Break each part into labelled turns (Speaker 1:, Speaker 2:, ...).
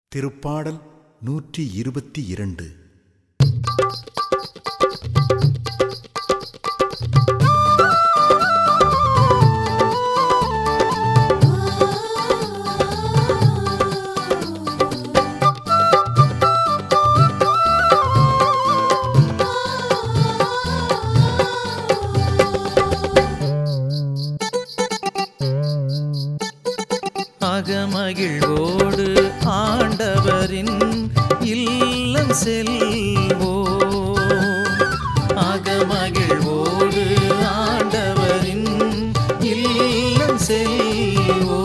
Speaker 1: திருப்பாடல் நூற்றி இருபத்தி இரண்டு
Speaker 2: அகமகிழ்வோடு ஆண்டவரின் இல்லம் செல்வோ அகமகிழ்வோடு ஆண்டவரின் இல்லம் செல்வோ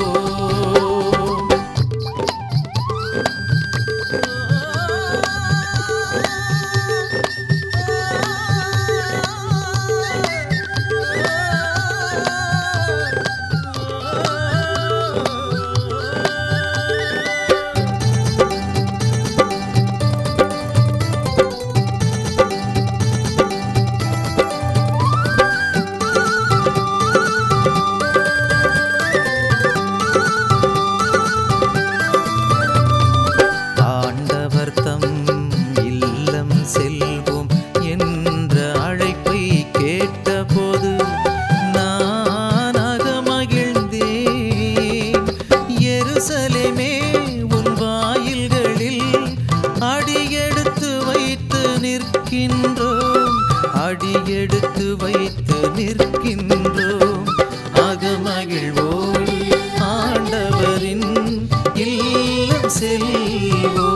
Speaker 2: ஆண்டவர் தம் இல்லம் செல்வோம் என்ற அழைப்பை கேட்டபோது நான் அகமகிழ்ந்தேன் எருசலேமே உன் வாயில்களில் அடியெடுத்து வைத்து நிற்கின்றோம் அடியெடுத்து வைத்து நிற்கின்றோம் அகமகிழ்வோடு ஆண்டவரின் இல்லம் செல்வோம்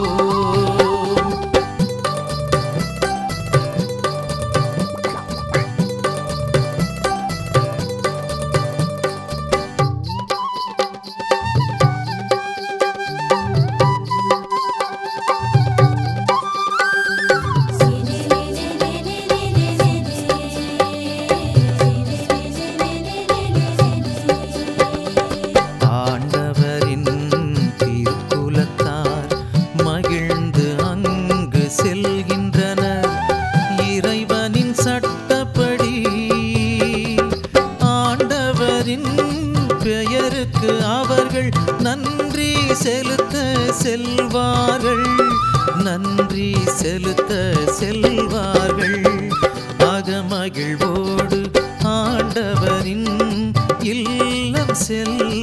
Speaker 2: ஆண்டவரின் திருக்குலத்தார் மகிழ்ந்து அங்கு செல்கின்றனர் இறைவனின் சட்டப்படி ஆண்டவரின் பெயருக்கு அவர்கள் நன்றி செலுத்த செல்வார்கள் நன்றி செலுத்த செல்வார்கள் அகமகிழ்வோடு ஆண்டவரின் இல்லம் செல்